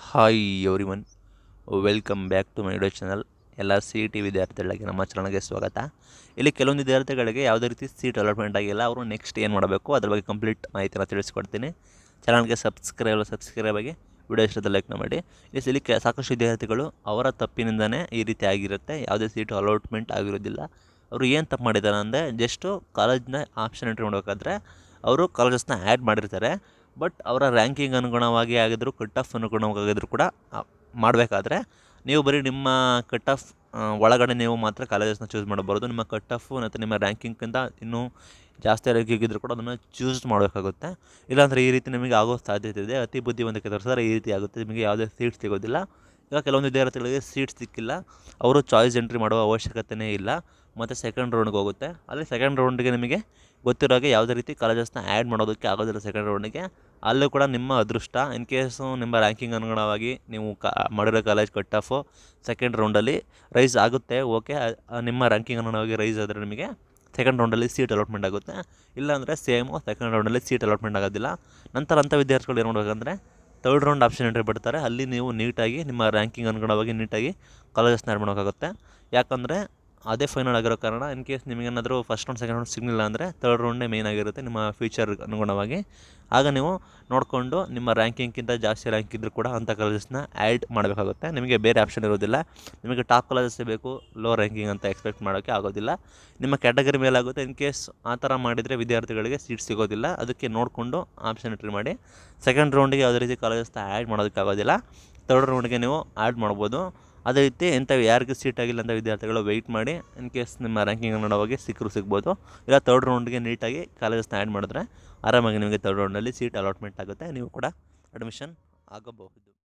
hi everyone welcome back to my YouTube channel ಎಲ್ಲ C T ವಿದ್ಯಾರ್ಥಿಗಳಿಗೆ ನಮ್ಮ ಚಾನಲ್ಗೆ ಸ್ವಾಗತ ಇಲ್ಲಿ ಕೆಲವೊಂದು ವಿದ್ಯಾರ್ಥಿಗಳಿಗೆ ಯಾವುದೇ ರೀತಿ ಸೀಟ್ ಅಲಾಟ್ಮೆಂಟ್ ಆಗಿಲ್ಲ ಅವರು ನೆಕ್ಸ್ಟ್ ಏನು ಮಾಡಬೇಕು ಅದ್ರ ಬಗ್ಗೆ ಕಂಪ್ಲೀಟ್ ಮಾಹಿತಿನ ತಿಳಿಸ್ಕೊಡ್ತೀನಿ ಚಾನಲ್ಗೆ ಸಬ್ಸ್ಕ್ರೈಬ್ ಸಬ್ಸ್ಕ್ರೈಬ್ ಆಗಿ ವಿಡಿಯೋ ಇಷ್ಟದ ಲೈಕ್ ಮಾಡಿ ಇಲ್ಲಿ ಇಲ್ಲಿ ಕೆ- ಸಾಕಷ್ಟು ವಿದ್ಯಾರ್ಥಿಗಳು ಅವರ ತಪ್ಪಿನಿಂದನೇ ಈ ರೀತಿ ಆಗಿರುತ್ತೆ ಯಾವುದೇ ಸೀಟು ಅಲಾಟ್ಮೆಂಟ್ ಆಗಿರೋದಿಲ್ಲ ಅವರು ಏನು ತಪ್ಪು ಮಾಡಿದ್ದಾರೆ ಅಂದರೆ ಜಸ್ಟು ಕಾಲೇಜ್ನ ಆಪ್ಷನ್ ಎಂಟ್ರಿ ಮಾಡಬೇಕಾದ್ರೆ ಅವರು ಕಾಲೇಜಸ್ನ ಆ್ಯಡ್ ಮಾಡಿರ್ತಾರೆ ಬಟ್ ಅವರ ರ್ಯಾಂಕಿಂಗ್ ಅನುಗುಣವಾಗಿ ಆಗಿದ್ರು ಕಟ್ ಆಫ್ ಅನುಗುಣವಾಗಿದ್ರು ಕೂಡ ಮಾಡಬೇಕಾದ್ರೆ ನೀವು ಬರೀ ನಿಮ್ಮ ಕಟ್ ಆಫ್ ಒಳಗಡೆ ನೀವು ಮಾತ್ರ ಕಾಲೇಜಸ್ನ ಚೂಸ್ ಮಾಡಬಾರ್ದು ನಿಮ್ಮ ಕಟ್ ಆಫು ಮತ್ತು ನಿಮ್ಮ ರ್ಯಾಂಕಿಂಗ್ಗಿಂತ ಇನ್ನೂ ಜಾಸ್ತಿ ರ್ಯಾಂಕಿಂಗ್ ಇದ್ದರೂ ಕೂಡ ಅದನ್ನು ಚೂಸ್ ಮಾಡಬೇಕಾಗುತ್ತೆ ಇಲ್ಲಾಂದರೆ ಈ ರೀತಿ ನಿಮಗೆ ಆಗೋ ಸಾಧ್ಯತೆ ಇದೆ ಅತಿ ಬುದ್ಧಿವಂತಿಕೆ ತೋರಿಸಿದ್ರೆ ಈ ರೀತಿ ಆಗುತ್ತೆ ನಿಮಗೆ ಯಾವುದೇ ಸೀಟ್ ಸಿಗೋದಿಲ್ಲ ಈಗ ಕೆಲವೊಂದು ವಿದ್ಯಾರ್ಥಿಗಳಿಗೆ ಸೀಟ್ ಸಿಕ್ಕಿಲ್ಲ ಅವರು ಚಾಯ್ಸ್ ಎಂಟ್ರಿ ಮಾಡುವ ಅವಶ್ಯಕತೆಯೇ ಇಲ್ಲ ಮತ್ತು ಸೆಕೆಂಡ್ ರೌಂಡ್ಗೆ ಹೋಗುತ್ತೆ ಅಲ್ಲಿ ಸೆಕೆಂಡ್ ರೌಂಡ್ಗೆ ನಿಮಗೆ ಗೊತ್ತಿರೋ ಹಾಗೆ ಯಾವುದೇ ರೀತಿ ಕಾಲೇಜಸ್ನ ಆ್ಯಡ್ ಮಾಡೋದಕ್ಕೆ ಆಗೋದಿಲ್ಲ ಸೆಕೆಂಡ್ ರೌಂಡಿಗೆ ಅಲ್ಲೂ ಕೂಡ ನಿಮ್ಮ ಅದೃಷ್ಟ ಇನ್ ಕೇಸು ನಿಮ್ಮ ರ್ಯಾಂಕಿಂಗ್ ಅನುಗುಣವಾಗಿ ನೀವು ಕಾ ಮಾಡಿರೋ ಕಾಲೇಜ್ ಕಟ್ ಆಫು ಸೆಕೆಂಡ್ ರೌಂಡಲ್ಲಿ ರೈಸ್ ಆಗುತ್ತೆ ಓಕೆ ನಿಮ್ಮ ರ್ಯಾಂಕಿಂಗ್ ಅನುಗುಣವಾಗಿ ರೈಸ್ ಆದರೆ ನಿಮಗೆ ಸೆಕೆಂಡ್ ರೌಂಡಲ್ಲಿ ಸೀಟ್ ಅಲಾಟ್ಮೆಂಟ್ ಆಗುತ್ತೆ ಇಲ್ಲಾಂದರೆ ಸೇಮು ಸೆಕೆಂಡ್ ರೌಂಡಲ್ಲಿ ಸೀಟ್ ಅಲಾಟ್ಮೆಂಟ್ ಆಗೋದಿಲ್ಲ ನಂತರ ಅಂಥ ವಿದ್ಯಾರ್ಥಿಗಳು ಏನು ಮಾಡಬೇಕಂದ್ರೆ ತರ್ಡ್ ರೌಂಡ್ ಆಪ್ಷನ್ ಎಂಟ್ರಿ ಬಿಡ್ತಾರೆ ಅಲ್ಲಿ ನೀವು ನೀಟಾಗಿ ನಿಮ್ಮ ರ್ಯಾಂಕಿಂಗ್ ಅನುಗುಣವಾಗಿ ನೀಟಾಗಿ ಕಾಲೇಜಸ್ನ ಆ್ಯಡ್ ಮಾಡೋಕ್ಕಾಗುತ್ತೆ ಯಾಕಂದರೆ ಅದೇ ಫೈನಲ್ ಆಗಿರೋ ಕಾರಣ ಇನ್ ಕೇಸ್ ನಿಮಗೇನಾದರೂ ಫಸ್ಟ್ ರೌಂಡ್ ಸೆಕೆಂಡ್ ರೌಂಡ್ ಸಿಗಲಿಲ್ಲ ಅಂದರೆ ತರ್ಡ್ ರೌಂಡೇ ಮೇನ್ ಆಗಿರುತ್ತೆ ನಿಮ್ಮ ಫ್ಯೂಚರ್ ಅನುಗುಣವಾಗಿ ಆಗ ನೀವು ನೋಡಿಕೊಂಡು ನಿಮ್ಮ ರ್ಯಾಂಕಿಂಗ್ಗಿಂತ ಜಾಸ್ತಿ ರ್ಯಾಂಕ್ ಇದ್ದರೂ ಕೂಡ ಅಂಥ ಕಾಲೇಜಸ್ನ ಆ್ಯಡ್ ಮಾಡಬೇಕಾಗುತ್ತೆ ನಿಮಗೆ ಬೇರೆ ಆಪ್ಷನ್ ಇರೋದಿಲ್ಲ ನಿಮಗೆ ಟಾಪ್ ಕಾಲೇಜಸ್ಸೇ ಬೇಕು ಲೋ ರ್ಯಾಂಕಿಂಗ್ ಅಂತ ಎಕ್ಸ್ಪೆಕ್ಟ್ ಮಾಡೋಕ್ಕೆ ಆಗೋದಿಲ್ಲ ನಿಮ್ಮ ಕ್ಯಾಟಗರಿ ಮೇಲೆ ಆಗುತ್ತೆ ಇನ್ ಕೇಸ್ ಆ ಥರ ಮಾಡಿದರೆ ವಿದ್ಯಾರ್ಥಿಗಳಿಗೆ ಸೀಟ್ ಸಿಗೋದಿಲ್ಲ ಅದಕ್ಕೆ ನೋಡಿಕೊಂಡು ಆಪ್ಷನ್ ಎಂಟ್ರಿ ಮಾಡಿ ಸೆಕೆಂಡ್ ರೌಂಡಿಗೆ ಯಾವುದೇ ರೀತಿ ಕಾಲೇಜಸ್ನ ಆ್ಯಡ್ ಮಾಡೋದಕ್ಕೆ ಆಗೋದಿಲ್ಲ ತರ್ಡ್ ರೌಂಡ್ಗೆ ನೀವು ಆ್ಯಡ್ ಮಾಡ್ಬೋದು ಅದೇ ರೀತಿ ಎಂಥ ಯಾರಿಗೆ ಸೀಟ್ ಆಗಿಲ್ಲ ಅಂತ ವಿದ್ಯಾರ್ಥಿಗಳು ವೆಯ್ಟ್ ಮಾಡಿ ಇನ್ ಕೇಸ್ ನಿಮ್ಮ ರ್ಯಾಂಕಿಂಗ್ ನೋಡೋವಾಗಿ ಸಿಕ್ಕರು ಸಿಗ್ಬೋದು ಇಲ್ಲ ತರ್ಡ್ ರೌಂಡ್ಗೆ ನೀಟಾಗಿ ಕಾಲೇಜಸ್ನ ಆ್ಯಡ್ ಮಾಡಿದ್ರೆ ಆರಾಮಾಗಿ ನಿಮಗೆ ತರ್ಡ್ ರೌಂಡಲ್ಲಿ ಸೀಟ್ ಅಲಾಟ್ಮೆಂಟ್ ಆಗುತ್ತೆ ನೀವು ಕೂಡ ಅಡ್ಮಿಷನ್ ಆಗಬಹುದು